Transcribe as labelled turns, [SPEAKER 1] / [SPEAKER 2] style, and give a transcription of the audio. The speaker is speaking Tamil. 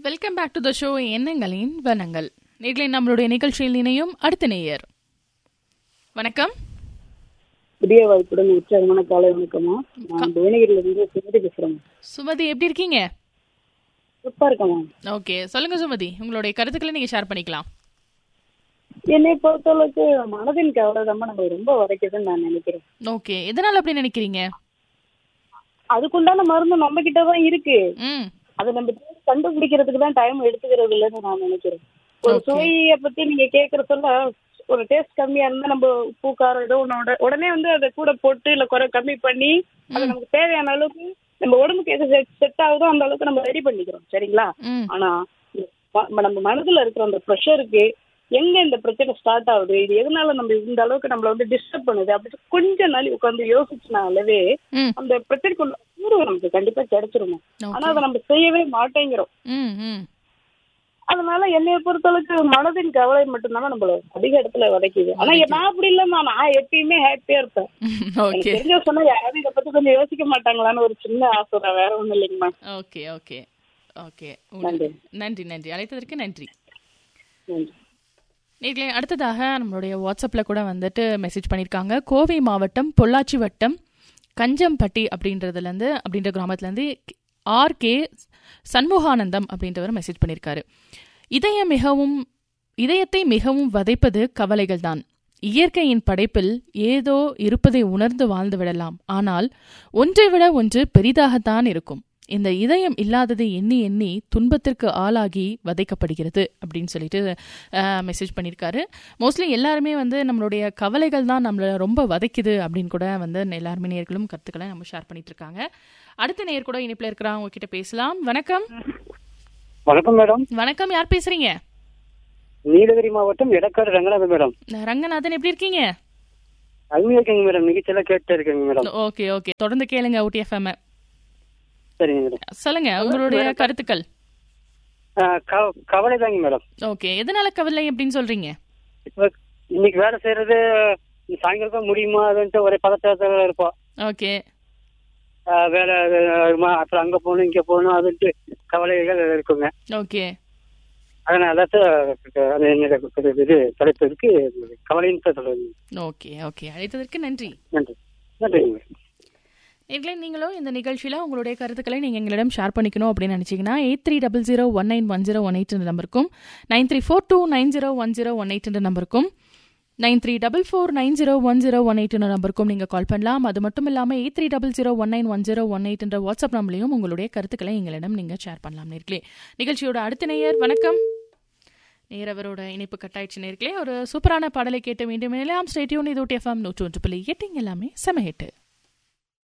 [SPEAKER 1] Welcome back to the show எண்ணங்களின் வனங்கள் நேர்களை நம்மளுடைய நிகழ்ச்சியில் இணையும் அடுத்த நேயர் வணக்கம்
[SPEAKER 2] புதிய வாய்ப்புடன் உற்சாகமான காலை வணக்கம்மா நான் புவனகிரில இருந்து சுமதி பேசுறேன்
[SPEAKER 1] சுமதி எப்படி இருக்கீங்க
[SPEAKER 2] சூப்பா இருக்கம்மா
[SPEAKER 1] ஓகே சொல்லுங்க சுமதி உங்களுடைய கருத்துக்களை நீங்க ஷேர் பண்ணிக்கலாம்
[SPEAKER 2] என்னை பொறுத்தளவுக்கு மனதின் கவலை தான் நம்ம ரொம்ப உரைக்குதுன்னு நான் நினைக்கிறேன்
[SPEAKER 1] ஓகே எதனால அப்படி நினைக்கிறீங்க
[SPEAKER 2] அதுக்குண்டான மருந்து நம்ம கிட்ட தான் இருக்கு
[SPEAKER 1] ம்
[SPEAKER 2] அதை நம்ம கண்டுபிடிக்கிறதுக்கு தான் டைம் எடுத்துக்கிறது இல்லைன்னு நான் நினைக்கிறேன் ஒரு சுவையை பத்தி நீங்க கேக்குற சொல்ல ஒரு டேஸ்ட் கம்மியா இருந்தா நம்ம உப்பு காரம் ஏதோ ஒண்ணு உடனே வந்து அதை கூட போட்டு இல்ல குறை கம்மி பண்ணி அது நமக்கு தேவையான அளவுக்கு நம்ம உடம்புக்கு எது செட் ஆகுதோ அந்த அளவுக்கு நம்ம ரெடி பண்ணிக்கிறோம் சரிங்களா
[SPEAKER 1] ம்
[SPEAKER 2] ஆனா ம- நம்ம மனதுல இருக்கிற அந்த ப்ரெஷருக்கு எங்க இந்த பிரச்சனை ஸ்டார்ட் ஆகுது இது எதனால நம்ம இந்த அளவுக்கு நம்மள வந்து டிஸ்டர்ப் பண்ணுது அப்படி கொஞ்ச நாள் உட்காந்து யோசிச்சுனாலவே
[SPEAKER 1] ம்
[SPEAKER 2] அந்த பிரச்சனைக்குள்ள தீர்வு நமக்கு கண்டிப்பா கிடைச்சிருங்க ஆனா அதை நம்ம செய்யவே மாட்டேங்கிறோம்
[SPEAKER 1] ம் ம்
[SPEAKER 2] அதனால என்னைய பொறுத்தளவுக்கு மனதின் கவலை மட்டும்தான் நம்மள அதிக இடத்துல உதைக்குது ஆனா நான் அப்படி இல்லம்மா நான் எப்பயுமே ஹாப்பியா இருப்பேன் எனக்கு
[SPEAKER 1] ஓகே
[SPEAKER 2] தெரிஞ்ச சொன்னா யாரும் இதை பத்தி கொஞ்சம் யோசிக்க மாட்டாங்களான்னு ஒரு சின்ன ஆசை தான், வேற ஒண்ணும் இல்லைங்கம்மா
[SPEAKER 1] ஓகே ஓகே ஓகே
[SPEAKER 2] நன்றி.
[SPEAKER 1] நன்றி நன்றி அழைத்ததற்கு நன்றி
[SPEAKER 2] நன்றி
[SPEAKER 1] நேர்களே அடுத்ததாக நம்மளுடைய வாட்ஸ்அப்பில் கூட வந்துட்டு மெசேஜ் பண்ணியிருக்காங்க கோவை மாவட்டம் பொள்ளாச்சி வட்டம் கஞ்சம்பட்டி அப்படின்றதுலேருந்து அப்படின்ற கிராமத்துலேருந்து ஆர் கே சண்முகானந்தம் அப்படின்றவர் மெசேஜ் பண்ணியிருக்காரு இதயம் மிகவும் இதயத்தை மிகவும் வதைப்பது கவலைகள் தான் இயற்கையின் படைப்பில் ஏதோ இருப்பதை உணர்ந்து வாழ்ந்து விடலாம் ஆனால் ஒன்றை விட ஒன்று பெரிதாகத்தான் இருக்கும் இந்த இதயம் இல்லாததை எண்ணி எண்ணி துன்பத்திற்கு ஆளாகி வதைக்கப்படுகிறது அப்படின்னு சொல்லிட்டு மெசேஜ் பண்ணியிருக்காரு மோஸ்ட்லி எல்லாருமே வந்து நம்மளுடைய கவலைகள் தான் நம்மளை ரொம்ப வதைக்குது அப்படின்னு கூட வந்து எல்லாருமே நேர்களும் கருத்துக்களை நம்ம ஷேர் பண்ணிட்டு இருக்காங்க அடுத்த நேயர் கூட இனிப்பில் இருக்கிறாங்க உங்ககிட்ட பேசலாம் வணக்கம்
[SPEAKER 3] வணக்கம் மேடம்
[SPEAKER 1] வணக்கம் யார் பேசுறீங்க
[SPEAKER 3] நீலகிரி மாவட்டம் எடக்காடு ரங்கநாதன் மேடம்
[SPEAKER 1] ரங்கநாதன் எப்படி இருக்கீங்க
[SPEAKER 3] அருமையா இருக்கீங்க மேடம் நிகழ்ச்சியெல்லாம் கேட்டு இருக்கீங்க மேடம்
[SPEAKER 1] ஓகே ஓகே தொடர்ந்து கேளுங்க ஊட்டி எஃப்எம்
[SPEAKER 3] சரிங்க மேடம்
[SPEAKER 1] சொல்லுங்க உங்களுடைய கருத்துக்கள்
[SPEAKER 3] ஆ, க- கவலை தாங்க மேடம்
[SPEAKER 1] ஓகே எதனால கவலை அப்படின்னு சொல்றீங்க
[SPEAKER 3] இப்ப இன்னைக்கு வேலை செய்யறது சாயங்காலம் தான் முடியுமா அதுன்ட்டு ஒரே பதற்றத்துல இருப்போம்
[SPEAKER 1] ஓகே
[SPEAKER 3] ஆ, வேலை வருமா அப்புறம் அங்க போகணும் இங்க போகணும் அதுன்ட்டு கவலைகள் இருக்குங்க
[SPEAKER 1] ஓகே
[SPEAKER 3] அதனால தான் அது என்னோட இது தலைப்பு இருக்கு கவலைன்னு தான் சொல்லுங்க
[SPEAKER 1] ஓகே ஓகே அழைத்ததற்கு நன்றி
[SPEAKER 3] நன்றி நன்றிங்க மேடம்
[SPEAKER 1] நேர்களே நீங்களும் இந்த நிகழ்ச்சியில் உங்களுடைய கருத்துக்களை நீங்கள் எங்களிடம் ஷேர் பண்ணிக்கணும் அப்படின்னு நினச்சிங்கன்னா eight three double zero one nine one zero one eight நம்பருக்கும் nine three four two nine zero one zero one eight நம்பருக்கும் nine three double four nine zero one zero one eight நம்பருக்கும் நீங்கள் கால் பண்ணலாம் அது மட்டும் இல்லாமல் eight three double zero one nine one zero one eight WhatsApp நம்பர்லையும் உங்களுடைய கருத்துக்களை எங்களிடம் நீங்கள் ஷேர் பண்ணலாம் நேர்களே நிகழ்ச்சியோட அடுத்த நேயர் வணக்கம் நேரவரோட இணைப்பு கட்டாயிடுச்சு நேர்களே ஒரு சூப்பரான பாடலை கேட்டு மீண்டும் நிலையாம் ஸ்டேட்யூன் இது எஃப்எம் நூற்று ஒன்று புள்ளி எட்டிங் எல்லாமே செம ஹிட்டு